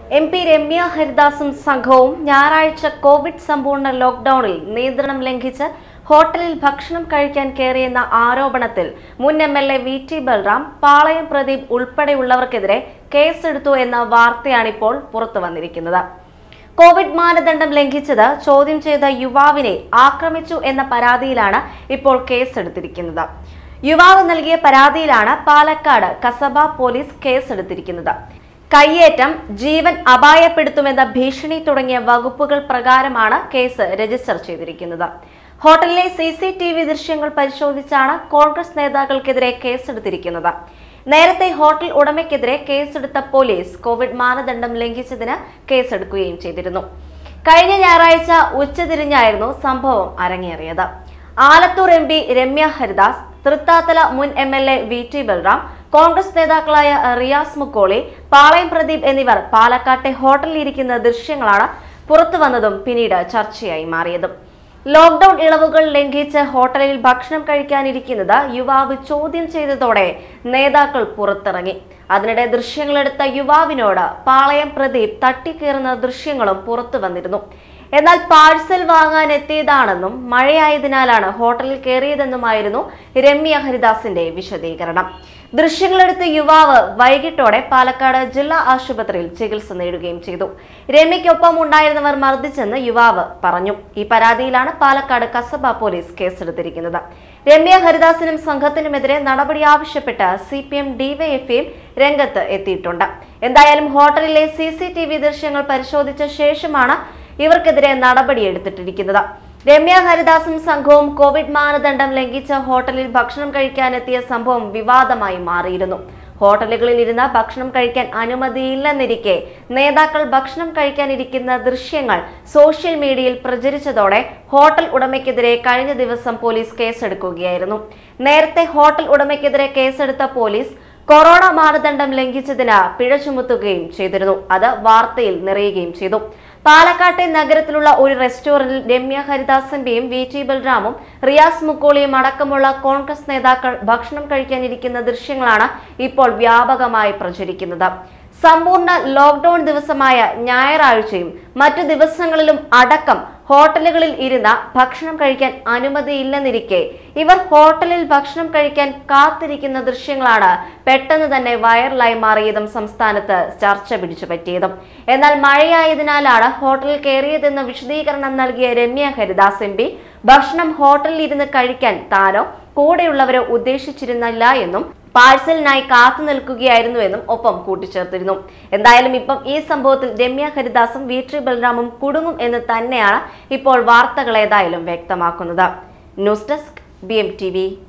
M P Ramya ഹരിദാസും സംഘവും ഞായറാഴ്ച Covid സമ്പൂർണ്ണ ലോക്ഡൌണിൽ നിയന്ത്രണം ലംഘിച്ച് ഹോട്ടലിൽ ഭക്ഷണം കഴിക്കാൻ കയറിയെന്ന ആരോപണത്തിൽ മുൻ M L A V T Balram Palayam Pradeep ഉൾപ്പെടെയുള്ളവർക്കെതിരെ കേസെടുത്തു എന്ന വാർത്തയാണിപ്പോൾ പുറത്തു വന്നിരിക്കുന്നത് കോവിഡ് മാനദണ്ഡം ലംഘിച്ചത് ചോദ്യം ചെയ്ത യുവാവിനെ ആക്രമിച്ചു എന്ന പരാതിയിലാണ് ഇപ്പോൾ കേസെടുത്തിരിക്കുന്നത് യുവാവ് നൽകിയ പരാതിയിലാണ് പാലക്കാട് കസബ പോലീസ് കേസെടുത്തിരിക്കുന്നത് കയ്യേറ്റം ജീവൻ അപായപ്പെടുത്തുമെന്ന ഭീഷണി തുടങ്ങിയ വകുപ്പുകൾ പ്രകാരമാണ് കേസ് രജിസ്റ്റർ ചെയ്തിരിക്കുന്നത് ഹോട്ടലിലെ സി സി ടി വി ദൃശ്യങ്ങൾ പരിശോധിച്ചാണ് കോൺഗ്രസ് നേതാക്കൾക്കെതിരെ കേസെടുത്തിരിക്കുന്നത് നേരത്തെ ഹോട്ടൽ ഉടമയ്ക്കെതിരെ കേസെടുത്ത പോലീസ് കോവിഡ് മാനദണ്ഡം ലംഘിച്ചതിന് കേസെടുക്കുകയും ചെയ്തിരുന്നു കഴിഞ്ഞ ഞായറാഴ്ച ഉച്ചതിരിഞ്ഞായിരുന്നു സംഭവം അരങ്ങേറിയത് ആലത്തൂർ എം പി രമ്യ ഹരിദാസ് തൃത്താത്തല മുൻ M L A V T Balram Congress നേതാക്കളായ റിയാസ് മുക്കോളി പാളയം പ്രദീപ് എന്നിവർ പാലക്കാട്ടെ ഹോട്ടലിൽ ഇരിക്കുന്ന ദൃശ്യങ്ങളാണ് പുറത്തു വന്നതും പിന്നീട് ചർച്ചയായി മാറിയതും ലോക്ഡൌൺ ഇളവുകൾ ലംഘിച്ച് ഹോട്ടലിൽ ഭക്ഷണം കഴിക്കാനിരിക്കുന്നത് യുവാവ് ചോദ്യം ചെയ്തതോടെ നേതാക്കൾ പുറത്തിറങ്ങി അതിനിടെ ദൃശ്യങ്ങളെടുത്ത യുവാവിനോട് പാളയം പ്രദീപ് തട്ടിക്കയറുന്ന ദൃശ്യങ്ങളും പുറത്തു വന്നിരുന്നു എന്നാൽ പാഴ്സൽ വാങ്ങാൻ എത്തിയതാണെന്നും മഴയായതിനാലാണ് ഹോട്ടലിൽ കയറിയതെന്നുമായിരുന്നു രമ്യ ഹരിദാസിന്റെ വിശദീകരണം ദൃശ്യങ്ങളെടുത്ത യുവാവ് വൈകിട്ടോടെ പാലക്കാട് ജില്ലാ ആശുപത്രിയിൽ ചികിത്സ നേടുകയും ചെയ്തു രമ്യയ്ക്കൊപ്പം ഉണ്ടായിരുന്നവർ മർദ്ദിച്ചെന്ന് യുവാവ് പറഞ്ഞു ഈ പരാതിയിലാണ് പാലക്കാട് കസബ പോലീസ് കേസെടുത്തിരിക്കുന്നത് രമ്യ ഹരിദാസിനും സംഘത്തിനുമെതിരെ നടപടി ആവശ്യപ്പെട്ട് സി പി എം ഡിവൈഎഫ്ഐയും രംഗത്ത് എത്തിയിട്ടുണ്ട് എന്തായാലും ഹോട്ടലിലെ സി സി ടി വി ദൃശ്യങ്ങൾ പരിശോധിച്ച ശേഷമാണ് ഇവർക്കെതിരെ നടപടിയെടുത്തിട്ടിരിക്കുന്നത് രമ്യ ഹരിദാസും സംഘവും കോവിഡ് മാനദണ്ഡം ലംഘിച്ച ഹോട്ടലിൽ ഭക്ഷണം കഴിക്കാനെത്തിയ സംഭവം വിവാദമായി മാറിയിരുന്നു ഹോട്ടലുകളിൽ ഇരുന്ന് ഭക്ഷണം കഴിക്കാൻ അനുമതിയില്ലെന്നിരിക്കെ നേതാക്കൾ ഭക്ഷണം കഴിക്കാനിരിക്കുന്ന ദൃശ്യങ്ങൾ സോഷ്യൽ മീഡിയയിൽ പ്രചരിച്ചതോടെ ഹോട്ടൽ ഉടമയ്ക്കെതിരെ കഴിഞ്ഞ ദിവസം പോലീസ് കേസെടുക്കുകയായിരുന്നു നേരത്തെ ഹോട്ടൽ ഉടമയ്ക്കെതിരെ കേസെടുത്ത പോലീസ് കൊറോണ മാനദണ്ഡം ലംഘിച്ചതിന് പിഴ ചുമത്തുകയും ചെയ്തിരുന്നു അത് വാർത്തയിൽ നിറയുകയും ചെയ്തു പാലക്കാട്ടെ നഗരത്തിലുള്ള ഒരു റെസ്റ്റോറന്റിൽ രമ്യ ഹരിദാസ് എംപിയും വി ടി ബൽറാമും റിയാസ് മുക്കോളിയും അടക്കമുള്ള കോൺഗ്രസ് നേതാക്കൾ ഭക്ഷണം കഴിക്കാനിരിക്കുന്ന ദൃശ്യങ്ങളാണ് ഇപ്പോൾ വ്യാപകമായി പ്രചരിക്കുന്നത് സമ്പൂർണ്ണ ലോക്ഡൌൺ ദിവസമായ ഞായറാഴ്ചയും മറ്റു ദിവസങ്ങളിലും അടക്കം ഹോട്ടലുകളിൽ ഇരുന്ന ഭക്ഷണം കഴിക്കാൻ അനുമതിയില്ലെന്നിരിക്കെ ഇവർ ഹോട്ടലിൽ ഭക്ഷണം കഴിക്കാൻ കാത്തിരിക്കുന്ന ദൃശ്യങ്ങളാണ് പെട്ടെന്ന് തന്നെ വൈറലായി മാറിയതും സംസ്ഥാനത്ത് ചർച്ച പിടിച്ചു പറ്റിയതും എന്നാൽ മഴയായതിനാലാണ് ഹോട്ടലിൽ കയറിയതെന്ന് വിശദീകരണം നൽകിയ രമ്യ ഹരിദാസ് എം പി ഭക്ഷണം ഹോട്ടലിൽ ഇരുന്ന് കഴിക്കാൻ താനോ കൂടെയുള്ളവരെ ഉദ്ദേശിച്ചിരുന്നില്ല എന്നും പാഴ്സലിനായി കാത്തു നിൽക്കുകയായിരുന്നുവെന്നും ഒപ്പം കൂട്ടിച്ചേർത്തിരുന്നു എന്തായാലും ഇപ്പം ഈ സംഭവത്തിൽ രമ്യ ഹരിദാസും വി ടി ബൽറാമും കുടുങ്ങും എന്ന് തന്നെയാണ് ഇപ്പോൾ വാർത്തകൾ ഏതായാലും വ്യക്തമാക്കുന്നത് news desk B M T V